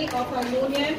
of our union.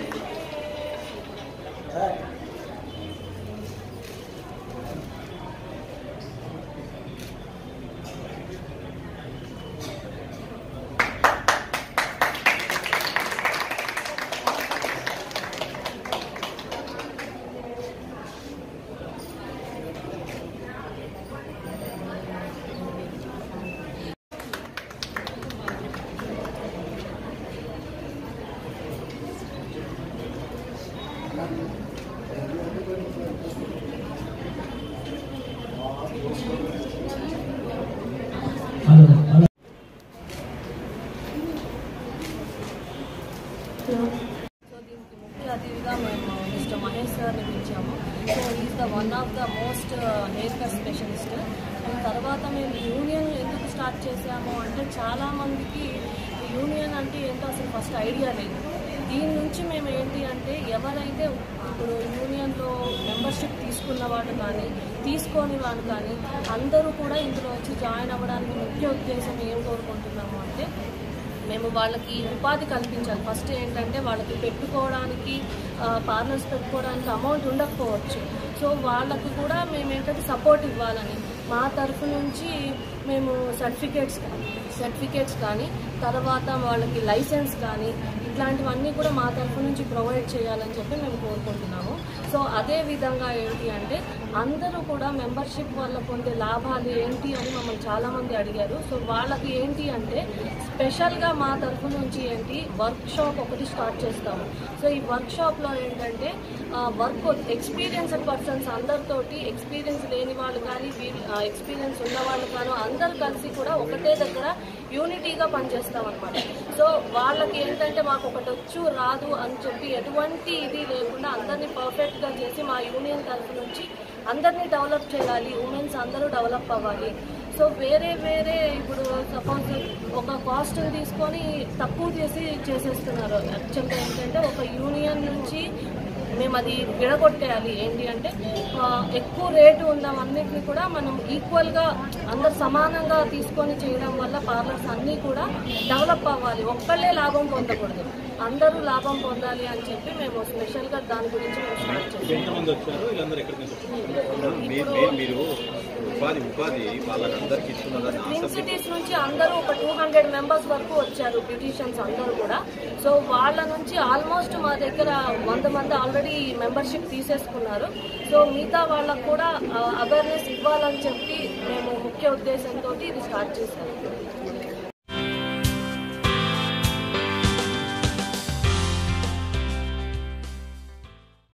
So దీనికి ముఖ్య అతిథిగా మేము మిస్టర్ మహేష్ సార్ని పిలిచాము so is the one of the most haircut specialist and తర్వాత మేము యూనియన్ ఎందుకు స్టార్ట్ చేసాము అంటే చాలామందికి యూనియన్ అంటే ఏంటో అసలు ఫస్ట్ ఐడియా లేదు దీని నుంచి మేము ఏంటి అంటే ఎవరైతే ఇప్పుడు యూనియన్లో మెంబర్షిప్ తీసుకున్న వాళ్ళు కానీ తీసుకోని వాళ్ళు కానీ అందరూ కూడా ఇందులో వచ్చి జాయిన్ అవ్వడానికి ముఖ్య ఉద్దేశం ఏం కోరుకుంటున్నాము అంటే మేము వాళ్ళకి ఉపాధి కల్పించాలి ఫస్ట్ ఏంటంటే వాళ్ళకి పెట్టుకోవడానికి పార్లర్స్ పెట్టుకోవడానికి అమౌంట్ ఉండకపోవచ్చు సో వాళ్ళకు కూడా మేము ఏంటంటే సపోర్ట్ ఇవ్వాలని మా తరఫు నుంచి మేము సర్టిఫికేట్స్ సర్టిఫికేట్స్ కానీ తర్వాత వాళ్ళకి లైసెన్స్ కానీ ఇట్లాంటివన్నీ కూడా మా తరఫు నుంచి ప్రొవైడ్ చేయాలని చెప్పి మేము కోరుకుంటున్నాము సో అదే విధంగా ఏంటి అంటే అందరూ కూడా మెంబర్షిప్ వల్ల పొందే లాభాలు ఏంటి అని మమ్మల్ని చాలామంది అడిగారు సో వాళ్ళకి ఏంటి అంటే స్పెషల్గా మా తరఫు నుంచి ఏంటి వర్క్ షాప్ ఒకటి స్టార్ట్ చేస్తాము సో ఈ వర్క్ షాప్లో ఏంటంటే వర్క్ ఎక్స్పీరియన్స్డ్ పర్సన్స్ అందరితోటి ఎక్స్పీరియన్స్ లేని వాళ్ళు కానీ ఎక్స్పీరియన్స్ ఉన్న వాళ్ళు కానీ అందరు కలిసి కూడా ఒకటే దగ్గర యూనిటీగా పనిచేస్తాం అనమాట సో వాళ్ళకి ఏంటంటే మాకు ఒకటి వచ్చు రాదు అని చెప్పి ఎటువంటి ఇది లేకుండా అందరినీ పర్ఫెక్ట్గా చేసి మా యూనియన్ తరఫు నుంచి అందరినీ డెవలప్ చేయాలి ఉమెన్స్ అందరూ డెవలప్ అవ్వాలి సో వేరే వేరే ఇప్పుడు సపోజ్ ఒక కాస్ట్ తీసుకొని తక్కువ చేసి చేసేస్తున్నారు యాక్చువల్గా ఏంటంటే ఒక యూనియన్ నుంచి మేము అది విడగొట్టేయాలి ఏంటి అంటే ఆ, ఎక్కువ రేటు ఉన్నవన్నిటిని కూడా మనం ఈక్వల్గా అందరు సమానంగా తీసుకొని చేయడం వల్ల పార్లర్స్ అన్నీ కూడా డెవలప్ అవ్వాలి ఒక్కళ్ళే లాభం పొందకూడదు అందరూ లాభం పొందాలి అని చెప్పి మేము స్పెషల్గా దాని గురించి మేము స్టార్ట్ చేసాం ఎంతమంది వచ్చారు వీళ్ళందరూ ఎక్కడికి వచ్చారు మీ- మీ- మీరు ఉపాధి ఉపాధి వాళ్ళకందరికి ఇస్తున్నదని ట్విన్ ఆసక్తి సిటీస్ నుంచి అందరూ ఒక టూ హండ్రెడ్ మెంబర్స్ వరకు వచ్చారు బ్యూటీషియన్స్ అందరూ కూడా సో వాళ్ళ నుంచి ఆల్మోస్ట్ మా దగ్గర వంద మంది ఆల్రెడీ మెంబర్షిప్ తీసేసుకున్నారు సో మిగతా వాళ్ళకు కూడా అవేర్నెస్ ఇవ్వాలని చెప్పి మేము ముఖ్య ఉద్దేశంతో ఇది స్టార్ట్ చేశాము